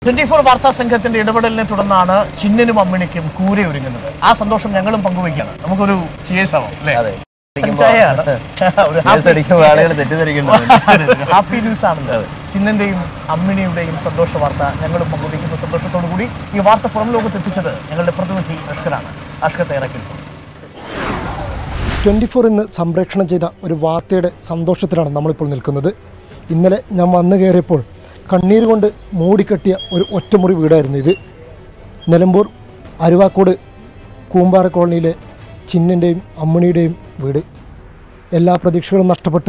Twenty four വാർത്താ സംഘത്തിന്റെ ഇടപെടലിനെ തുടർന്നാണ് ചിന്നനും അമ്മിണിക്കും കൂര ഒരുങ്ങുന്നത് ആ സന്തോഷം ഞങ്ങളും പങ്കുവയ്ക്കാണ് നമുക്കൊരു ചിയേഴ്സ് ആവാം അല്ലേ അതെ ചായയാണ്. ഒരു Cheers അടിക്കുമ്പോൾ ആളുകൾ തെറ്റിദ്ധരിക്കുന്നുണ്ട് ഹാപ്പി ന്യൂസ് ആണല്ലോ ചിന്നന്റെയും അമ്മിണിയുടെയും സന്തോഷ വാർത്ത ഞങ്ങളും പങ്കുവയ്ക്കുന്ന സന്തോഷത്തോടു കൂടി ഈ വാർത്ത പുറം ലോകത്ത് എത്തിച്ചത് ഞങ്ങളുടെ പ്രതിനിധി അഷ്കറാണ് അഷ്കർ തയ്യാറാക്കിയിരിക്കുന്നത് ട്വൻറ്റി ഫോർ ഇന്ന് സംപ്രേഷണം ചെയ്ത ഒരു വാർത്തയുടെ സന്തോഷത്തിലാണ് നമ്മളിപ്പോൾ നിൽക്കുന്നത് ഇന്നലെ ഞാൻ വന്നു കയറിയപ്പോൾ കണ്ണീര് കൊണ്ട് മൂടിക്കെട്ടിയ ഒരു ഒറ്റമുറി വീടായിരുന്നു ഇത് നിലമ്പൂർ അരുവാക്കോട് കൂമ്പാറ കോളനിയിലെ ചിന്നൻ്റെയും അമ്മിണിയുടെയും വീട് എല്ലാ പ്രതീക്ഷകളും നഷ്ടപ്പെട്ട്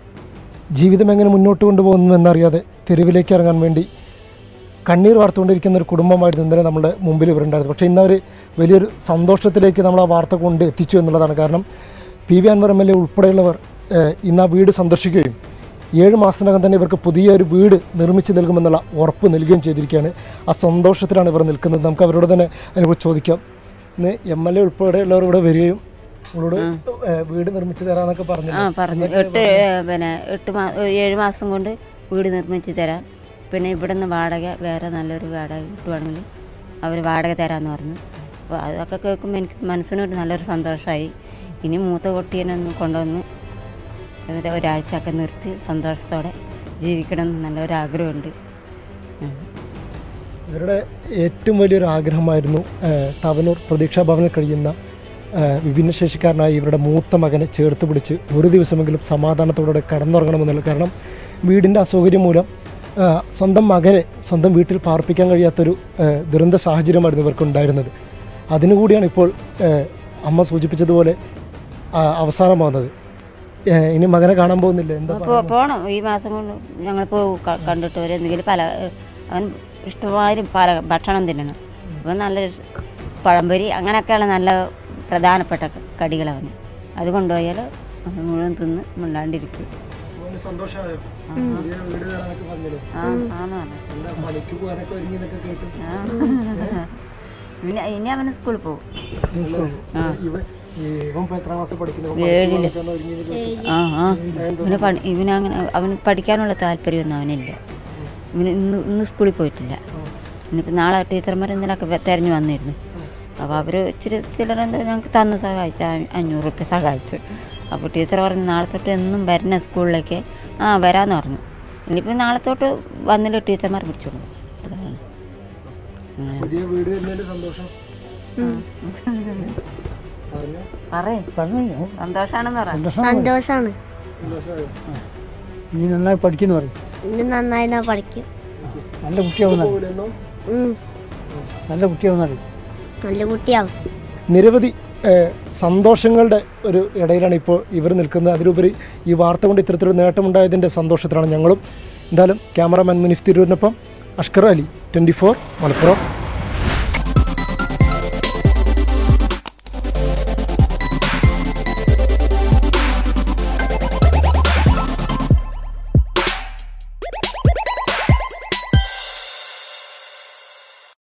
ജീവിതം എങ്ങനെ മുന്നോട്ട് കൊണ്ടുപോകുന്നു എന്നറിയാതെ തെരുവിലേക്ക് ഇറങ്ങാൻ വേണ്ടി കണ്ണീർ വാർത്തുകൊണ്ടിരിക്കുന്ന ഒരു കുടുംബമായിരുന്നു ഇന്നലെ നമ്മുടെ മുമ്പിൽ ഇവരുണ്ടായിരുന്നു പക്ഷേ ഇന്ന് അവർ വലിയൊരു സന്തോഷത്തിലേക്ക് നമ്മൾ ആ വാർത്ത കൊണ്ട് എത്തിച്ചു എന്നുള്ളതാണ് കാരണം P V Anvar M L A ഉൾപ്പെടെയുള്ളവർ ഏഹ്, ഇന്ന് ആ വീട് സന്ദർശിക്കുകയും ഏഴ് മാസത്തിനകം തന്നെ ഇവർക്ക് പുതിയൊരു വീട് നിർമ്മിച്ച് നൽകുമെന്നുള്ള ഉറപ്പ് നൽകുകയും ചെയ്തിരിക്കുകയാണ് ആ സന്തോഷത്തിലാണ് ഇവർ നിൽക്കുന്നത് നമുക്ക് അവരോട് തന്നെ അതിനെക്കുറിച്ച് ചോദിക്കാം ഇന്ന് എം എൽ എ ഉൾപ്പെടെയുള്ളവർ ഇവിടെ വരികയും നമ്മളോട് ഏഹ്, വീട് നിർമ്മിച്ച് തരാമെന്നൊക്കെ പറഞ്ഞു ആ പറഞ്ഞു എട്ട് ഏ, പിന്നെ എട്ട് മാ ഒരു ഏഴ് മാസം കൊണ്ട് വീട് നിർമ്മിച്ച് തരാം പിന്നെ ഇവിടെ നിന്ന് വാടക വേറെ നല്ലൊരു വാടക കിട്ടുവാണെങ്കിൽ അവർ വാടക തരാമെന്ന് പറഞ്ഞു അപ്പോൾ അതൊക്കെ കേൾക്കുമ്പോൾ എനിക്ക് മനസ്സിനൊരു നല്ലൊരു സന്തോഷമായി ഇനി മൂത്ത കുട്ടീനെ ഒന്ന് കൊണ്ടുവന്ന് എന്നിട്ട് ഒരാഴ്ചയൊക്കെ നിർത്തി സന്തോഷത്തോടെ ജീവിക്കണം എന്ന് നല്ലൊരു ആഗ്രഹമുണ്ട് ഉം. ഇവരുടെ ഏറ്റവും വലിയൊരു ആഗ്രഹമായിരുന്നു ഏഹ്, തവനൂർ പ്രതീക്ഷാ ഭവനിൽ കഴിയുന്ന ഏഹ്, വിഭിന്നശേഷിക്കാരനായ ഇവരുടെ മൂത്ത മകനെ ചേർത്ത് പിടിച്ച് ഒരു ദിവസമെങ്കിലും സമാധാനത്തോടെ കടന്നുറങ്ങണമെന്നുള്ളത് കാരണം വീടിൻ്റെ അസൗകര്യം മൂലം ഏഹ്, സ്വന്തം മകനെ സ്വന്തം വീട്ടിൽ പാർപ്പിക്കാൻ കഴിയാത്തൊരു ഏഹ്, ദുരന്ത സാഹചര്യമായിരുന്നു ഇവർക്കുണ്ടായിരുന്നത് അതിനുകൂടിയാണ് ഇപ്പോൾ ഏഹ്, അമ്മ സൂചിപ്പിച്ചതുപോലെ ആ, അവസാനമാകുന്നത് ഏഹ്, ഇനി മകനെ കാണാൻ പോകുന്നില്ല എന്താ അപ്പോൾ പോകണം ഈ മാസം കൊണ്ട് ഞങ്ങൾ പോകും ക- കണ്ടിട്ട് ഒരു എന്തെങ്കിലും പല അവൻ ഇഷ്ടമാതിരി പല ഭക്ഷണം തിന്നണം അപ്പം നല്ല പഴംപൊരി അങ്ങനെയൊക്കെയാണ് നല്ല പ്രധാനപ്പെട്ട കടികൾ അവന് അത് കൊണ്ടുപോയാൽ അത് മുഴുവൻ തിന്ന് മിണ്ടാണ്ടിരിക്കും സന്തോഷമായോ പുതിയ വീട് തരാനൊക്കെ പറഞ്ഞല്ലോ ആ ആന്ന് പറഞ്ഞു എന്താ പണിക്ക് പോകാനൊക്കെ ഒരുങ്ങി എന്നൊക്കെ കേട്ടു ആ. ഇനി ഇനി അവന് സ്കൂളിൽ പോകും ആ. ഇവൻ ഇവൻ ഇപ്പൊ എത്രാം ക്ലാസ് പഠിക്കുന്നു ഏഴില് ആ ആ ഇവന് പണി ഇവനങ്ങനെ അവന് പഠിക്കാനുള്ള താല്പര്യമൊന്നും അവനില്ല ഇവന് ഇന്ന് ഇന്ന് സ്കൂളിൽ പോയിട്ടില്ല ഇനിയിപ്പോൾ നാളെ ടീച്ചർമാർ ഇന്നലൊക്കെ തിരഞ്ഞു വന്നിരുന്നു അപ്പോൾ അവർ ഇച്ചിരി ചിലർ എന്താ ഞങ്ങൾക്ക് തന്ന് സഹായിച്ചു അ- അഞ്ഞൂറ് റുപ്യ സഹായിച്ചു അപ്പോൾ ടീച്ചർ പറഞ്ഞു നാളെ തൊട്ട് എന്നും വരണ സ്കൂളിലേക്ക് ആ വരാമെന്ന് പറഞ്ഞു ഇനിയിപ്പോൾ നാളെ തൊട്ട് വന്നില്ല ടീച്ചർമാർ പിടിച്ചോളൂ അതാണ് അങ്ങനെ. പുതിയ വീട് വരുന്നതിന്റെ സന്തോഷം പറഞ്ഞു പറയ് സന്തോഷാണെന്ന് പറയാം സന്തോഷാണ് നീ നന്നായി പഠിക്കുന്നു പറയും ഇന്ന് നന്നായി ഞാൻ പഠിക്കും നല്ല കുട്ടിയാവുന്ന പോലെയൊന്നും ഉം. നല്ല കുട്ടിയാവുന്ന അറിയും നല്ല കുട്ടിയാവും നിരവധി ഏഹ്, സന്തോഷങ്ങളുടെ ഒരു ഇടയിലാണ് ഇപ്പോൾ ഇവർ നിൽക്കുന്നത് അതിലുപരി ഈ വാർത്ത കൊണ്ട് ഇത്തരത്തിലൊരു നേട്ടമുണ്ടായതിൻ്റെ സന്തോഷത്തിലാണ് ഞങ്ങളും എന്തായാലും ക്യാമറാമാൻ മുനിഫ് തിരൂരിനൊപ്പം അഷ്കർ അലി ട്വൻറ്റി ഫോർ മലപ്പുറം